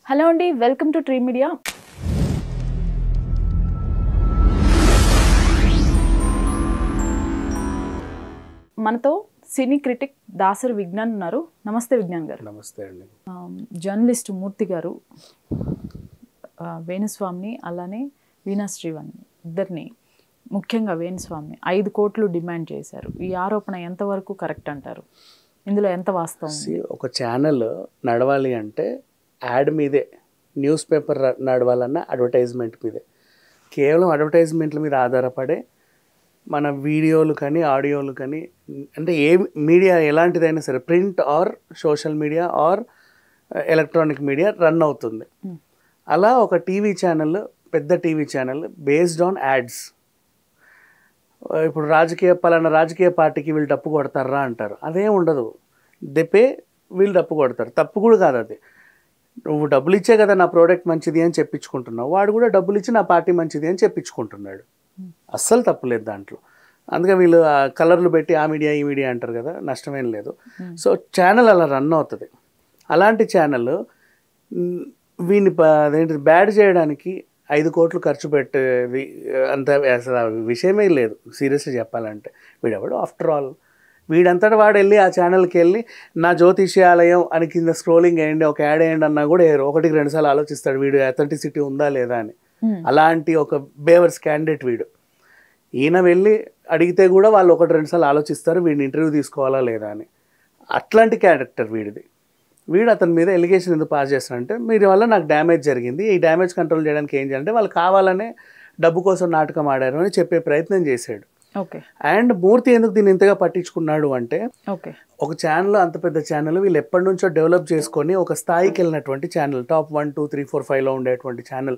Hello అండి welcome to tree media మనతో సినీ critic Dasari Vignan ఉన్నారు నమస్తే విజ్ఞాన్ గారు నమస్తే అండి జర్నలిస్ట్ మూర్తి గారు ఆ, వేణుస్వామిని అలానే వీణా శ్రీవాణి ఇద్దరిని ముఖ్యంగా వేణుస్వామిని ఐదు కోట్లు డిమాండ్ చేశారు ఈ ఆరోపణ ఎంతవరకు కరెక్ట్ అంటారు ఇందులో ఎంత వాస్తవం ఉంది? See, ఒక ఛానల్ నడవాలి అంటే యాడ్ మీదే న్యూస్ పేపర్ నడవాలన్నా అడ్వర్టైజ్మెంట్ మీదే కేవలం అడ్వర్టైజ్మెంట్ల మీద ఆధారపడే మన వీడియోలు కానీ ఆడియోలు కానీ అంటే ఏ మీడియా ఎలాంటిదైనా సరే print or social media or electronic media run అవుతుంది Hmm. అలా ఒక టీవీ ఛానల్ పెద్ద TV channel based on ads ఇప్పుడు రాజకీయ పలానా రాజకీయ పార్టీకి వీళ్ళు డప్పు కొడతారా అంటారు అదేం ఉండదు దెపే వీళ్ళు డప్పు కొడతారు తప్పు కూడా కాదు అది నువ్వు డబ్బులు ఇచ్చే కదా నా ప్రోడక్ట్ మంచిది అని చెప్పించుకుంటున్నావు వాడు కూడా డబ్బులు ఇచ్చి నా పార్టీ మంచిది అని చెప్పించుకుంటున్నాడు అస్సలు తప్పు లేదు దాంట్లో అందుకే వీళ్ళు ఆ కలర్లు పెట్టి ఆ మీడియా ఈ మీడియా అంటారు కదా నష్టమేం లేదు సో ఛానల్ అలా రన్ అవుతుంది అలాంటి ఛానల్ వీని ప- అదేంటి బ్యాడ్ చేయడానికి ఐదు కోట్లు ఖర్చు పెట్టేది అంత అసలు ఆ విషయమే లేదు సీరియస్గా చెప్పాలంటే వీడెవడు ఆఫ్టర్ ఆల్ వీడంతటా వాడు వెళ్ళి ఆ ఛానల్కి వెళ్ళి నా జ్యోతిష్యాలయం అని కింద స్క్రోలింగ్ వేయండి ఒక యాడ్ వేయండి అన్నా కూడా వేయరు. ఒకటికి రెండు సార్లు ఆలోచిస్తాడు వీడు అథెంటిసిటీ ఉందా లేదా అని Hmm. అలాంటి ఒక బేవర్స్ క్యాండిడేట్ వీడు ఈయన వెళ్ళి అడిగితే కూడా వాళ్ళు ఒకటి రెండు సార్లు ఆలోచిస్తారు వీడిని ఇంటర్వ్యూ తీసుకోవాలా లేదా అని అట్లాంటి క్యారెక్టర్ వీడిది వీడు అతని మీద ఎలిగేషన్ ఎందుకు పాస్ చేస్తారంటే మీరు వల్ల నాకు డ్యామేజ్ జరిగింది ఈ డ్యామేజ్ కంట్రోల్ చేయడానికి ఏం చేయాలంటే వాళ్ళు కావాలనే డబ్బు కోసం నాటకం ఆడారు అని చెప్పే ప్రయత్నం చేశాడు ఓకే అండ్ మూర్తి ఎందుకు దీన్ని ఇంతగా పట్టించుకున్నాడు అంటే ఓకే ఒక ఛానల్ అంత పెద్ద ఛానల్ వీళ్ళు ఎప్పటి నుంచో డెవలప్ చేసుకొని ఒక స్థాయికి వెళ్ళినటువంటి channel top one two three four ఫైవ్లో ఉండేటువంటి ఛానల్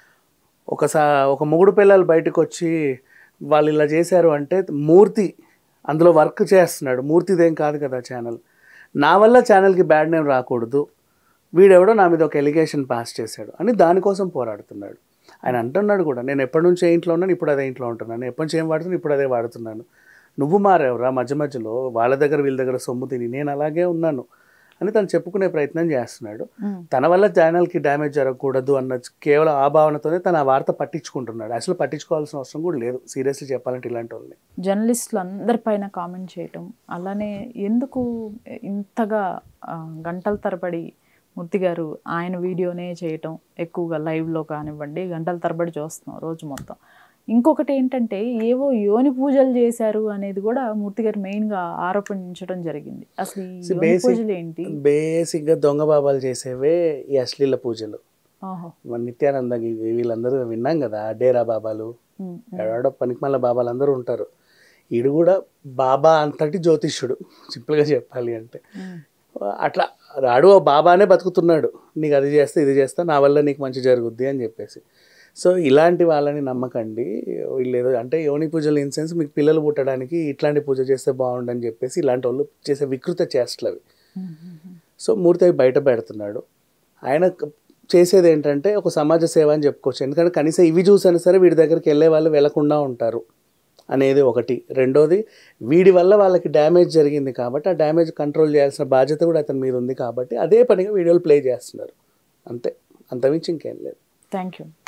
ఒకసా ఒక మొగుడు పిల్లలు బయటకు వచ్చి వాళ్ళు ఇలా చేశారు అంటే మూర్తి అందులో వర్క్ చేస్తున్నాడు మూర్తిదేం కాదు కదా ఛానల్ నా వల్ల ఛానల్కి బ్యాడ్ నేమ్ రాకూడదు వీడెవడో నా మీద ఒక ఎలిగేషన్ పాస్ చేశాడు అని దానికోసం పోరాడుతున్నాడు ఆయన అంటున్నాడు కూడా నేను ఎప్పటి నుంచి ఏ ఇంట్లో ఉన్నాను ఇప్పుడు అదే ఇంట్లో ఉంటున్నాను ఎప్పటి నుంచి ఏం వాడుతున్నాను ఇప్పుడు అదే వాడుతున్నాను నువ్వు మారేవరా మధ్య మధ్యలో వాళ్ళ దగ్గర వీళ్ళ దగ్గర సొమ్ము తిని నేను అలాగే ఉన్నాను అని తను చెప్పుకునే ప్రయత్నం చేస్తున్నాడు Hmm. తన వల్ల ఛానల్కి డ్యామేజ్ జరగకూడదు అన్న కేవలం ఆ భావనతోనే తన ఆ వార్త పట్టించుకుంటున్నాడు అసలు పట్టించుకోవాల్సిన అవసరం కూడా లేదు సీరియస్లీ చెప్పాలంటే ఇలాంటి వాళ్ళని జర్నలిస్టులు అందరిపైన కామెంట్ చేయటం అలానే ఎందుకు ఇంతగా ఆ, గంటల తరబడి మూర్తి గారు ఆయన వీడియోనే చేయటం ఎక్కువగా లైవ్లో కానివ్వండి గంటల తరబడి చూస్తున్నాం రోజు మొత్తం ఇంకొకటి ఏంటంటే ఏవో యోని పూజలు చేశారు అనేది కూడా మూర్తి గారు మెయిన్గా ఆరోపించడం జరిగింది అసలు ఈ See, యోని basic- పూజలు ఏంటి బేసిక్గా దొంగ బాబాలు చేసేవే ఈ అశ్లీల పూజలు ఓహో మన నిత్యానంద గి- వీళ్ళందరూ విన్నాం కదా డేరా బాబాలు ఉమ్, ఎడో పనికిమల్ల బాబాలు అందరూ ఉంటారు ఈడు కూడా బాబా అంతటి జ్యోతిష్యుడు సింపుల్గా చెప్పాలి అంటే ఉమ్, అట్లా రాడు ఓ బాబానే బతుకుతున్నాడు నీకు అది చేస్తే ఇది చేస్తా నా వల్ల నీకు మంచి జరుగుద్ది అని చెప్పేసి సో ఇలాంటి వాళ్ళని నమ్మకండి వీళ్ళు ఏదో అంటే యోని పూజలు ఇన్ సెన్స్ మీకు పిల్లలు పుట్టడానికి ఇట్లాంటి పూజ చేస్తే బాగుండని చెప్పేసి ఇలాంటి వాళ్ళు చేసే వికృత చేష్టలు అవి ఉమ్, ఉమ్, సో మూర్తి అవి బయట పెడుతున్నాడు ఆయన క- చేసేది ఏంటంటే ఒక సమాజ సేవ అని చెప్పుకోవచ్చు ఎందుకంటే కనీసం ఇవి చూసైనా సరే వీడి దగ్గరికి వెళ్ళే వాళ్ళు వెళ్లకుండా ఉంటారు అనేది ఒకటి రెండోది వీడి వల్ల వాళ్ళకి డ్యామేజ్ జరిగింది కాబట్టి ఆ డ్యామేజ్ కంట్రోల్ చేయాల్సిన బాధ్యత కూడా అతని మీద ఉంది కాబట్టి అదే పనిగా వీడియోలు ప్లే చేస్తున్నారు అంతే అంతమించి ఇంకేం లేదు థ్యాంక్ యూ